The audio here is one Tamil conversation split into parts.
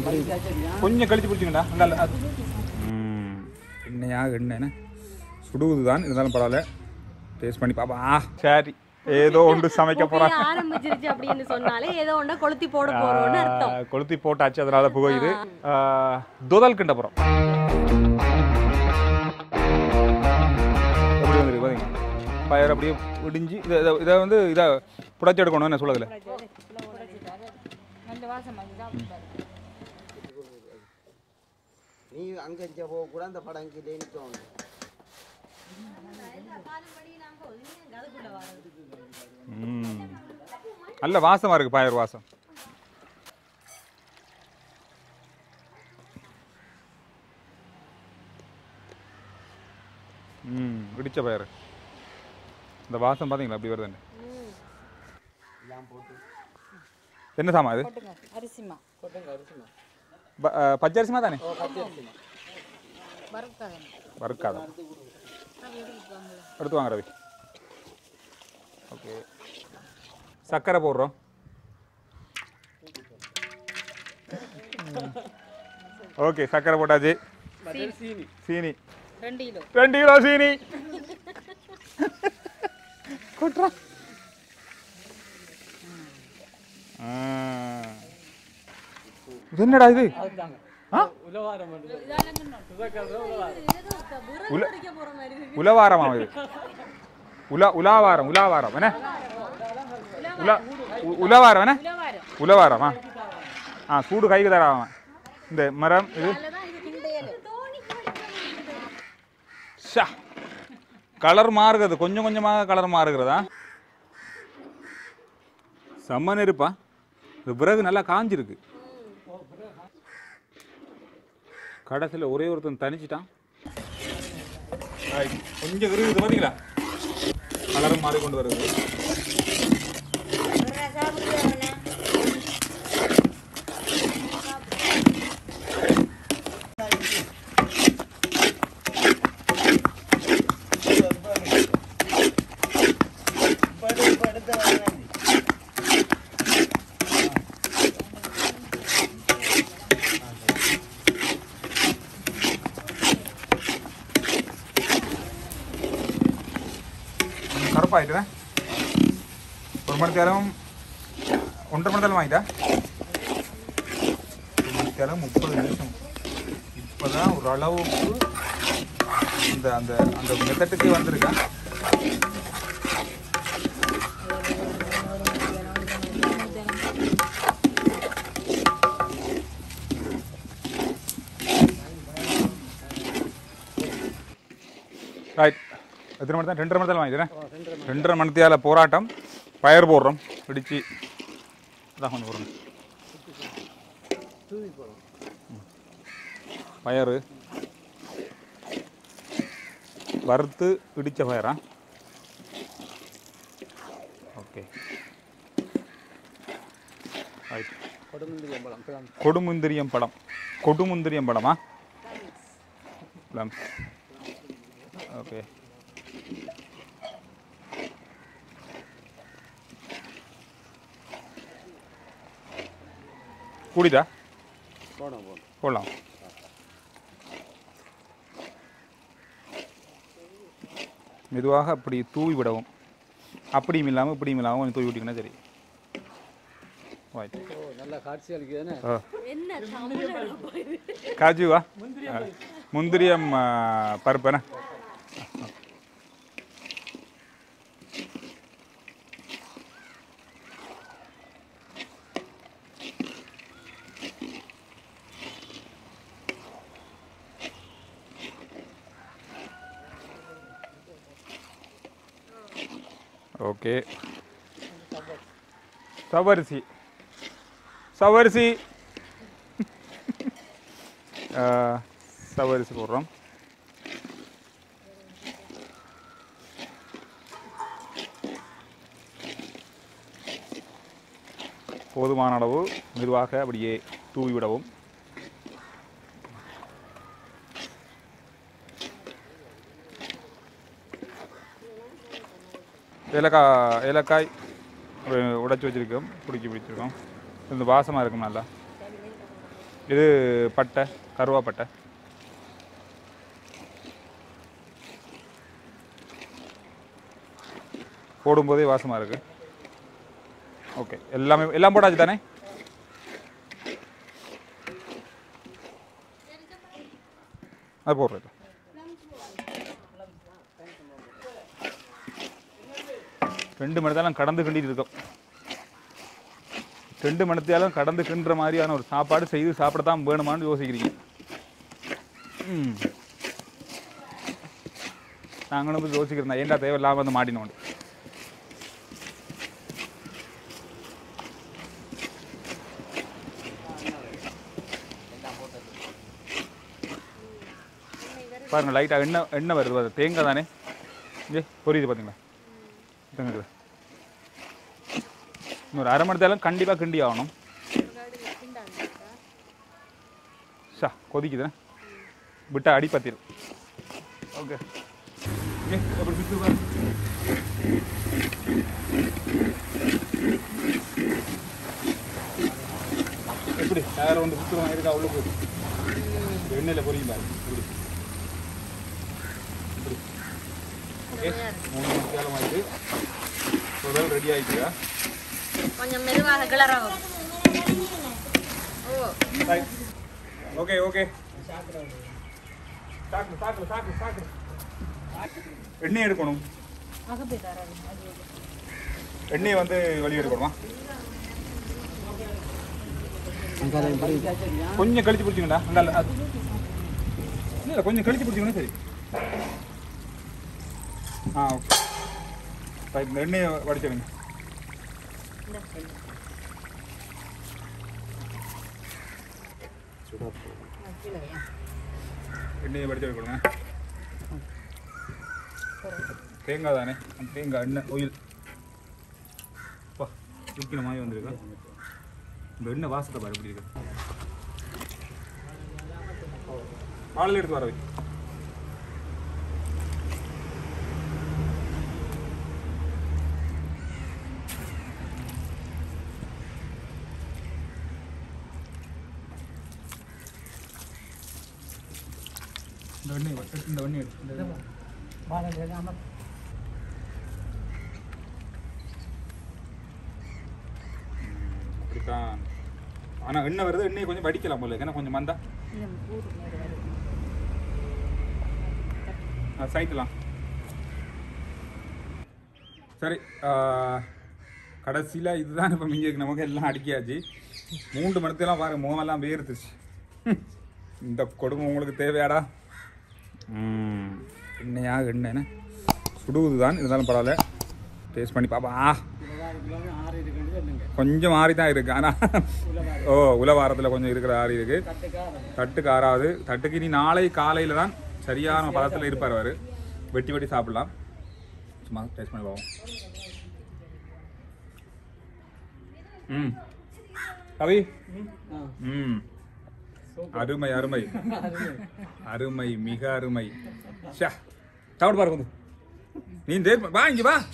கொஞ்சம் கழிச்சு பிடிச்சிங்கடா அங்கே எண்ணெயா எண்ணெய் சுடுவது தான் இருந்தாலும் பரவாயில்ல டேஸ்ட் பண்ணி பாப்பா ஆ சரி ஏதோ ஒன்று சமைக்க போகிறான் புகைய ஆரம்பிச்சிருச்சு அப்படின்னு சொன்னாலே ஏதோ ஒண்ணு கொளுத்தி போட போறோம்னு அர்த்தம் கொளுத்தி போட்டாச்சு அதனால புகையுது துதல் கிண்ட போகிறோம் எப்படி வந்துருக்கு பாத்தீங்க பயிர் அப்படியே இடிஞ்சு இதை இதை- இதை வந்து இதை புடைச்சி எடுக்கணும் என்ன சொல்லதில்ல நீ அங்க இங்க போக கூட அந்த படம் கீழே தோணும் ம். நல்ல வாசமா இருக்கு பயர் வாசம் ம் இடிச்ச பயர் இந்த வாசம் பாத்தீங்களா அப்படி வருதுன்னு என்ன சாமா இது அரிசிமா ப- அஹ், பச்சரிசிமா தானே வறுக்காத வறுக்காத எடுத்து வாங்க ரவி ஓகே சர்க்கரை போடுறோம் ஓகே சர்க்கரை போட்டாச்சு சீனி ரெண்டு கிலோ ரெண்டு கிலோ சீனி கொட்டுறா ஆ. இது என்னடா இது ஆ? உல- உலவாரமா இது உலா உலாவாரம் உலாவாரம் என்ன உலா உ- உலவாரம் என்ன உலவாரமா ஆ சூடு கைக்கு தராம இந்த மரம் இது ஷா கலர் மாறுகிறது கொஞ்சம் கொஞ்சமாக கலர் மாறுகிறதா செம்ம நெருப்பா இந்த விறகு நல்லா காஞ்சிருக்கு கடைசியில் ஒரே ஒருத்தன் தனிச்சிட்டான் Right. கொஞ்சம் இருக்குது பார்த்தீங்களா கலரும் மாறி கொண்டு வருது கருப்பாயிட்டுவேன் ஒரு மணி நேரம் ஒன்றரை மணி நேரம் வாங்கிட்டா ஒரு மணி நேரம் முப்பது நிமிஷம் இப்போதான் ஒரு அளவுக்கு அந்த அந்த அந்த மெத்தட்டுக்கு வந்திருக்கேன் ரைட் எத்தனை மணி தான் ரெண்டரை மணி தான் வாங்கிக்கிறேன் ரெண்டரை மணித்தியால போராட்டம் பயிர் போடுறோம் பிடிச்சி இதான் கொஞ்சம் போடுறோம் பயறு வறுத்து இடித்த பயரா ஓகே ரைட் கொடுமுந்திரியம் பழம் கொடுமுந்திரியம் பழமா plums. ஓகே கூடிதா போடும் போடும் போடலாம் மெதுவாக அப்படி தூவி விடவும் அப்படியும் இல்லாமல் இப்படியும் இல்லாமல் கொஞ்சம் தூவி விட்டிங்கன்னா சரி Right. நல்லா காட்சி அளிக்குதுன்னு ஆ. என்ன தமிழ் காஜுவா ஆ. முந்திரியம் ஆ, பருப்பு என்ன ஓகே சவரிசி சவரிசி ஆ, சவரிசி போடுறோம் போதுமான அளவு மெதுவாக அப்படியே தூவி விடவும் ஏலக்காய் ஏலக்காய் உடைச்சி வச்சிருக்கோம் பிடிக்கி பிடிச்சிருக்கோம் இந்த வாசமாக இருக்கும் நல்லா இது பட்டை கருவாப்பட்டை போடும்போதே வாசமாக இருக்கு ஓகே எல்லாமே எல்லாம் போட்டாச்சு தானே அது போடுறது ரெண்டு மணி நேரம் கடந்து கிண்டிட்டு இருக்கோம் ரெண்டு மணித்தாலும் கடந்து கிண்டுற மாதிரியான ஒரு சாப்பாடு செய்து சாப்பிட தான் வேணுமான்னு யோசிக்கிறீங்க ம் நாங்களும் போய் யோசிக்கிறோம் ஏன்டா தேவையில்லாமல் வந்து மாட்டினோம் பாருங்க லைட்டாக எண்ணெய் எண்ணெய் வருது பாரு. தேங்காய் தானே ஏ புரியுது பார்த்தீங்களா தேங்காய் இன்னொரு அரை மணி நேரம் கண்டிப்பாக கிண்டி ஆகணும் சா கொதிக்குதுண்ணே விட்டா அடி பத்திரும் ஓகே ஏ எப்படி பிடிச்சு பாரு எப்படி வேற வந்து பிடிச்சிருவாங்க இருக்கா உள்ள போய் எண்ணெயில் பொரியும் பாரு இப்படி இப்படி ஓகே மூணு மணி நேரம் ஆயிடுது முதல் ரெடி ஆயிடுச்சா கொஞ்சம் மெதுவாக கிளறவும் ஓ ஓகே ஓகே சாக்கு சாக்கு சாக்கு சாக்கு எண்ணெய் எடுக்கணும் எண்ணெயை வந்து வெளியே எடுக்கணுமா கொஞ்சம் கழிச்சு பிடிச்சிங்கடா அங்கால அது இல்லை கொஞ்சம் கழிச்சு பிடிச்சிங்கன்னா சரி ஆ ஓகே ரைட் இந்த எண்ணெயை வடிச்சிடுங்க எண்ணெயை வடிச்சு எடுக்கணுங்க தேங்காய் தானே அந்த தேங்காய் எண்ணெய் ஆயில் அப்பா தூக்கின மாதிரி வந்திருக்கு இந்த எண்ணெய் வாசத்தை பாரு எப்படி இருக்கு ஆளில் எடுத்து வர வை இந்த எண்ணெய் வ- இந்த எண்ணெய் எடுத்து இந்த எண்ணெய். அப்படித்தான் ஆனால் எண்ணெய் வருது எண்ணெய் கொஞ்சம் வடிக்கலாம் போல இருக்கு. ஏன்னா கொஞ்சம் மந்தா சைக்கலாம் சரி கடைசியில் இதுதான் இப்போ மிஞ்சி இருக்கு நமக்கு எல்லாம் அடிக்கியாச்சு மூன்று மணத்தெல்லாம் பாருங்க முகமெல்லாம் வேர்த்துச்சு இந்த கொடுமை உங்களுக்கு தேவையாடா ம், எண்ணெயா எண்ணெய்னு சுடுவது தான் இருந்தாலும் பரவாயில்ல டேஸ்ட் பண்ணி பாப்பா ஆ ஆறு இருக்குன்னு சொல்லுங்க கொஞ்சம் ஆறி தான் இருக்கு ஆனால் ஓ உலவாரத்தில் கொஞ்சம் இருக்கிற ஆறி இருக்கு தட்டுக்கு ஆறாவது தட்டுக்கு இனி நாளை காலையில் தான் சரியான பதத்தில் இருப்பார் அவர் வெட்டி வெட்டி சாப்பிடலாம் சும்மா டேஸ்ட் பண்ணி பார்ப்போம் ம் கவி ம் அருமை அருமை அருமை மிக அருமை ஷா சாப்பிட்டு பாரு கொஞ்சம் நீ தேர் வா இங்க வா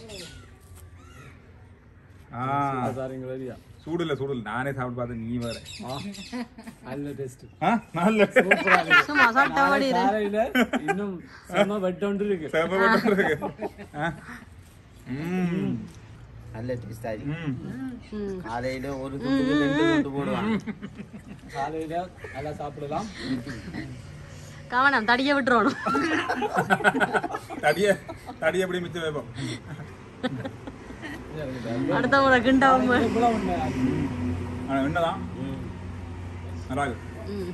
ஆ சாரிங்க வரியா சூடு இல்லை சூடு இல்லை நானே சாப்பிட்டு பார்த்தேன் நீ வேற நல்ல டேஸ்ட் ஆ நல்ல சும்மா சாப்பிட்டபடி இரு. காலையில இன்னும் செம்ம வெட்டொண்டு இருக்கு செம வெட்டம் இருக்கு. ஆ. ம். நல்ல டேஸ்ட் ஆகி ம். ம். காலையில ஒரு துண்டுக்கு ரெண்டு துண்டு போடுவாங்க காலையில நல்லா சாப்பிடலாம் கவனம் தடிய விட்டுறணும் தடிய தடிய எப்படி மிச்சம் வைப்போம் அடுத்த முறை கிண்டாவும் ஆனா என்னதான் நல்லா இருக்கு ம்.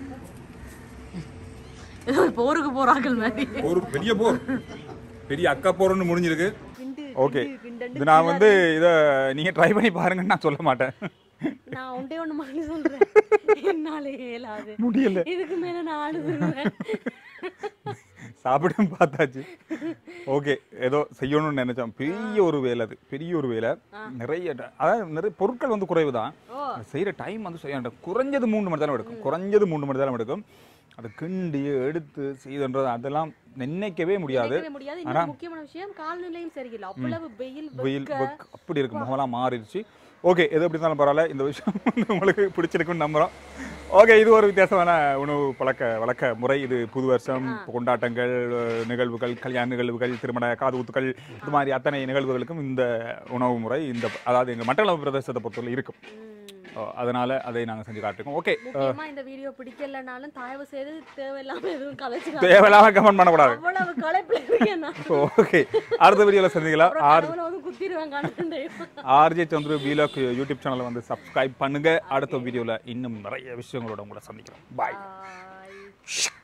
ஏதோ ஒரு போருக்கு போறார்கள் மாதிரி ஒரு பெரிய போர் பெரிய அக்கா போர்னு முடிஞ்சிருக்கு ஓகே இது நான் வந்து இதை நீங்க ட்ரை பண்ணி பாருங்கன்னு நான் சொல்ல மாட்டேன் நான் ஒன்றே ஒண்ணு மட்டும் சொல்றேன் என்னால இயலாது முடியல இதுக்கு மேல நான் அழுதுருவேன் சாப்பிடும் பார்த்தாச்சு ஓகே ஏதோ செய்யணும்னு நினைச்சோம் பெரிய ஒரு வேலை அது பெரிய ஒரு வேலை நிறைய ட- அதாவது நிறைய பொருட்கள் வந்து குறைவு தான் ஓ செய்கிற டைம் வந்து சரியான time. குறைஞ்சது மூணு மணி நேரம் எடுக்கும் குறைஞ்சது மூணு மணி நேரம் எடுக்கும் அதை கிண்டி எடுத்து செய்துன்றது அதெல்லாம் நினைக்கவே முடியாது நினைக்கவே முடியாது இன்னொரு முக்கியமான விஷயம் கால்நிலையும் சரியில்லை அவ்வளவு வெயில் வெயில் வெக்க. வெக் அப்படி இருக்கு முகமெல்லாம் மாறிடுச்சு ஓகே எது எப்படி இருந்தாலும் பரவாயில்ல இந்த விஷயம் வந்து உங்களுக்கு பிடிச்சிருக்குன்னு நம்புகிறோம் ஓகே இது ஒரு வித்தியாசமான உணவு பழக்க வழக்க முறை இது புது வருஷம் கொண்டாட்டங்கள் நிகழ்வுகள் கல்யாண நிகழ்வுகள் திருமண காதுகுத்துக்கள் இது மாதிரி அத்தனை நிகழ்வுகளுக்கும் இந்த உணவு முறை இந்த அதாவது எங்கள் மட்டளவு பிரதேசத்தை பொறுத்தவரை இருக்கும் ஓ, அதனால அதை நாங்கள் செஞ்சு காட்டுறோம் ஓகே முக்கியமா இந்த வீடியோ பிடிக்கலனாலும் தயவு செய்து தேவையில்லாம எதுவும் கலைச்சு தேவையில்லாம கமெண்ட் பண்ணக்கூடாது அவ்வளவு களைப்புல இருக்கேன் நான் ஓகே அடுத்த வீடியோவில் சந்திக்கலாம் அப்புறம் ஆர் கடவுளை வந்து குத்திடுவேன் கண்டு ஆர்ஜே சந்துரு வீலாக் யூடியூப் சேனலை வந்து சப்ஸ்கிரைப் பண்ணுங்க அடுத்த வீடியோவில் இன்னும் நிறைய விஷயங்களோட உங்களை சந்திக்கிறோம் பாய் பாய்